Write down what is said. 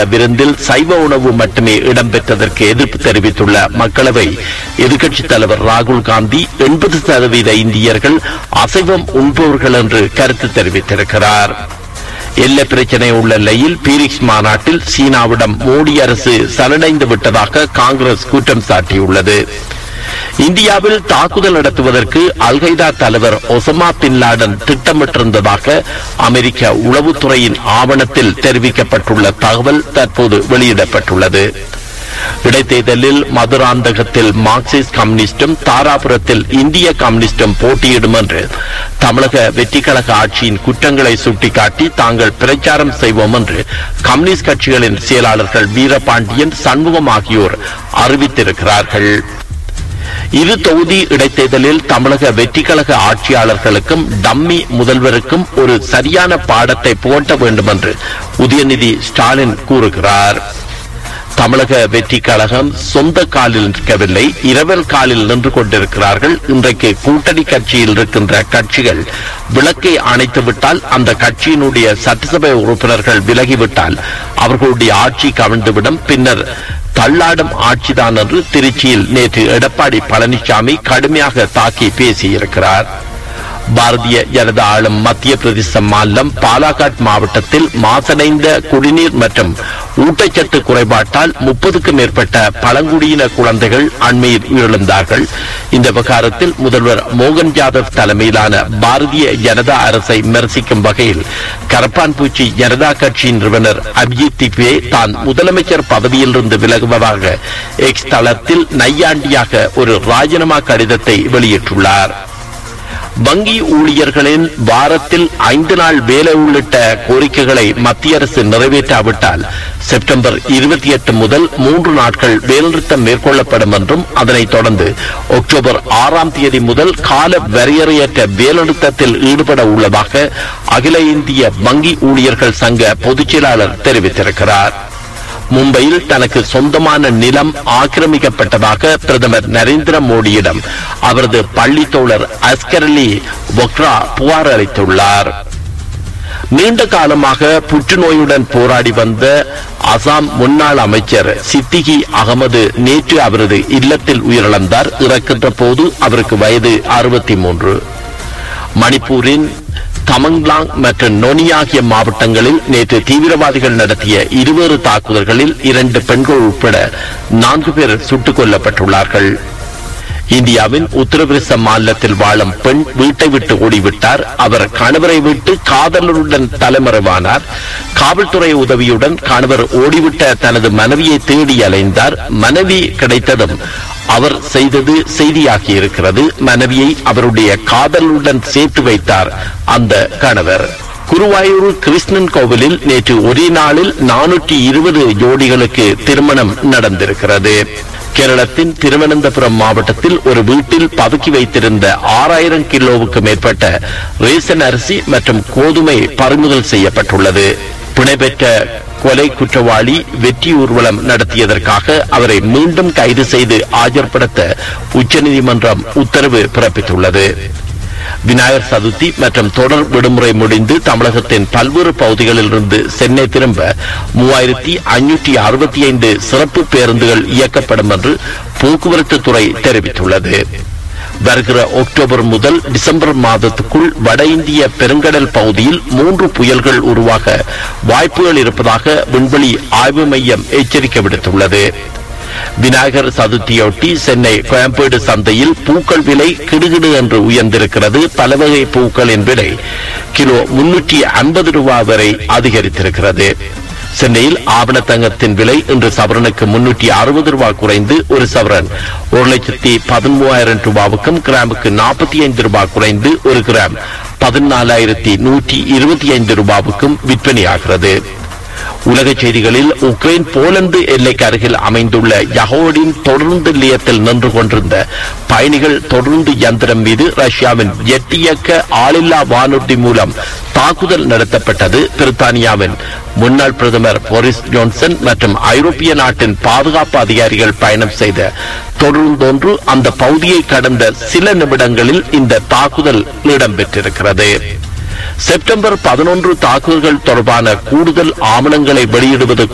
விருந்தில் சைவ உணவு மட்டுமே இடம்பெற்றதற்கு எதிர்ப்பு தெரிவித்துள்ள மக்களவை எதிர்க்கட்சித் தலைவர் ராகுல் காந்தி எண்பது சதவீத இந்தியர்கள் அசைவம் உண்பவர்கள் என்று கருத்து தெரிவித்திருக்கிறார் எல்லை பிரச்சனை உள்ள நிலையில் பீரிக்ஸ் மாநாட்டில் சீனாவிடம் மோடி அரசு சரணடைந்து விட்டதாக காங்கிரஸ் குற்றம் சாட்டியுள்ளது இந்தியாவில் தாக்குதல் நடத்துவதற்கு அல்கைதா தலைவர் ஒசமா பின் லாடன் திட்டமிட்டிருந்ததாக அமெரிக்க உளவுத்துறையின் ஆவணத்தில் தெரிவிக்கப்பட்டுள்ள தகவல் தற்போது வெளியிடப்பட்டுள்ளது இடைத்தேர்தலில் மதுராந்தகத்தில் மார்க்சிஸ்ட் கம்யூனிஸ்டும் தாராபுரத்தில் இந்திய கம்யூனிஸ்டும் போட்டியிடும் என்று தமிழக வெற்றிக்கழக ஆட்சியின் குற்றங்களை சுட்டிக்காட்டி தாங்கள் பிரச்சாரம் செய்வோம் என்று கம்யூனிஸ்ட் கட்சிகளின் செயலாளர்கள் வீரபாண்டியன் சண்முகம் ஆகியோர் அறிவித்திருக்கிறார்கள் இரு தொகுதி இடைத்தேர்தலில் தமிழக வெற்றிக்கழக ஆட்சியாளர்களுக்கும் டம்மி முதல்வருக்கும் ஒரு சரியான பாடத்தை புகட்ட வேண்டும் என்று உதயநிதி ஸ்டாலின் கூறுகிறார் தமிழக வெற்றி கழகம் சொந்த காலில் நிற்கவில்லை இரவல் காலில் நின்று கொண்டிருக்கிறார்கள் இன்றைக்கு கூட்டணி கட்சியில் இருக்கின்ற கட்சிகள் விளக்கை அணைத்துவிட்டால் அந்த கட்சியினுடைய சட்டசபை உறுப்பினர்கள் விலகிவிட்டால் அவர்களுடைய ஆட்சி கவிழ்ந்துவிடும் பின்னர் தள்ளாடும் ஆட்சிதான் என்று திருச்சியில் நேற்று எடப்பாடி பழனிசாமி கடுமையாக தாக்கி பேசியிருக்கிறார் பாரதிய ஜனதா ஆளும் மத்திய பிரதேச மாநிலம் பாலாகாட் மாவட்டத்தில் மாசடைந்த குடிநீர் மற்றும் ஊட்டச்சத்து குறைபாட்டால் முப்பதுக்கும் மேற்பட்ட பழங்குடியின குழந்தைகள் அண்மையில் உயிரிழந்தார்கள் இந்த விவகாரத்தில் முதல்வர் மோகன் ஜாதவ் தலைமையிலான பாரதிய ஜனதா அரசை விமர்சிக்கும் வகையில் கரப்பான்பூச்சி ஜனதா கட்சியின் நிறுவனர் அபிஜித் திப்வே தான் முதலமைச்சர் பதவியிலிருந்து விலகுவதாக எக்ஸ் தளத்தில் நையாண்டியாக ஒரு ராஜினாமா கடிதத்தை வெளியிட்டுள்ளார் வங்கி ஊழியர்களின் வாரத்தில் ஐந்து நாள் வேலை உள்ளிட்ட கோரிக்கைகளை மத்திய அரசு நிறைவேற்றாவிட்டால் செப்டம்பர் இருபத்தி எட்டு முதல் மூன்று நாட்கள் வேலைநிறுத்தம் மேற்கொள்ளப்படும் என்றும் அதனைத் தொடர்ந்து அக்டோபர் ஆறாம் தேதி முதல் கால வரையறையற்ற வேலைநிறுத்தத்தில் ஈடுபட உள்ளதாக அகில இந்திய வங்கி ஊழியர்கள் சங்க பொதுச் செயலாளர் தெரிவித்திருக்கிறார் மும்பையில் தனக்கு சொந்தமான நிலம் ஆக்கிரமிக்கப்பட்டதாக பிரதமர் நரேந்திர மோடியிடம் அவரது பள்ளி தோழர் அஸ்கர் அலி பொக்ரா புகார் அளித்துள்ளார் நீண்ட காலமாக புற்றுநோயுடன் போராடி வந்த அசாம் முன்னாள் அமைச்சர் சித்திகி அகமது நேற்று அவரது இல்லத்தில் உயிரிழந்தார் இறக்கின்ற போது அவருக்கு வயது அறுபத்தி மூன்று மணிப்பூரின் தமங்லாங் மற்றும் நொனி ஆகிய மாவட்டங்களில் நேற்று தீவிரவாதிகள் நடத்திய இருவேறு தாக்குதல்களில் இரண்டு பெண்கள் உட்பட நான்கு பேர் சுட்டுக் கொல்லப்பட்டுள்ளார்கள் இந்தியாவின் உத்தரப்பிரதேச மாநிலத்தில் வாழும் பெண் வீட்டை விட்டு ஓடிவிட்டார் அவர் கணவரை விட்டு காதலருடன் தலைமறைவானார் காவல்துறை உதவியுடன் கணவர் ஓடிவிட்ட தனது மனைவியை தேடி அலைந்தார் மனைவி கிடைத்ததும் அவர் செய்தது செய்தியாகி இருக்கிறது மனைவியை அவருடைய காதலுடன் சேர்த்து வைத்தார் அந்த கணவர் குருவாயூர் கிருஷ்ணன் கோவிலில் நேற்று ஒரே நாளில் நானூற்றி இருபது ஜோடிகளுக்கு திருமணம் நடந்திருக்கிறது கேரளத்தின் திருவனந்தபுரம் மாவட்டத்தில் ஒரு வீட்டில் பதுக்கி வைத்திருந்த ஆறாயிரம் கிலோவுக்கு மேற்பட்ட ரேசன் அரிசி மற்றும் கோதுமை பறிமுதல் செய்யப்பட்டுள்ளது புனைபெற்ற கொலை குற்றவாளி வெற்றி ஊர்வலம் நடத்தியதற்காக அவரை மீண்டும் கைது செய்து ஆஜர்படுத்த உச்சநீதிமன்றம் உத்தரவு பிறப்பித்துள்ளது விநாயகர் சதுர்த்தி மற்றும் தொடர் விடுமுறை முடிந்து தமிழகத்தின் பல்வேறு பகுதிகளில் இருந்து சென்னை திரும்ப மூவாயிரத்தி ஐநூற்றி அறுபத்தி ஐந்து சிறப்பு பேருந்துகள் இயக்கப்படும் என்று போக்குவரத்து துறை தெரிவித்துள்ளது வருகிற அக்டோபர் முதல் டிசம்பர் மாதத்துக்குள் வட இந்திய பெருங்கடல் பகுதியில் மூன்று புயல்கள் உருவாக வாய்ப்புகள் இருப்பதாக விண்வெளி ஆய்வு மையம் எச்சரிக்கை விடுத்துள்ளது விநாயகர் சதுர்த்தியொட்டி சென்னை கோயம்பேடு சந்தையில் பூக்கள் விலை கிடுகிடு என்று உயர்ந்திருக்கிறது பல வகை பூக்களின் விலை கிலோ முன்னூற்றி ஐம்பது ரூபாய் வரை அதிகரித்திருக்கிறது சென்னையில் ஆவண தங்கத்தின் விலை இன்று சவரனுக்கு முன்னூற்றி அறுபது ரூபாய் குறைந்து ஒரு சவரன் ஒரு லட்சத்தி பதிமூவாயிரம் ரூபாவுக்கும் கிராமுக்கு நாற்பத்தி ஐந்து ரூபாய் குறைந்து ஒரு கிராம் பதினாலாயிரத்தி நூற்றி இருபத்தி ஐந்து ரூபாவுக்கும் விற்பனையாகிறது உலக செய்திகளில் உக்ரைன் போலந்து எல்லைக்கு அருகில் அமைந்துள்ள யகோடின் தொடர்ந்து நிலையத்தில் நின்று கொண்டிருந்த பயணிகள் தொடர்ந்து யந்திரம் மீது ரஷ்யாவின் ஜெட் இயக்க ஆளில்லா வானூர்தி மூலம் தாக்குதல் நடத்தப்பட்டது பிரித்தானியாவின் முன்னாள் பிரதமர் போரிஸ் ஜான்சன் மற்றும் ஐரோப்பிய நாட்டின் பாதுகாப்பு அதிகாரிகள் பயணம் செய்த தொடர்ந்தொன்று அந்த பகுதியை கடந்த சில நிமிடங்களில் இந்த தாக்குதல் இடம்பெற்றிருக்கிறது செப்டம்பர் பதினொன்று தாக்குதல்கள் தொடர்பான கூடுதல் ஆவணங்களை வெளியிடுவது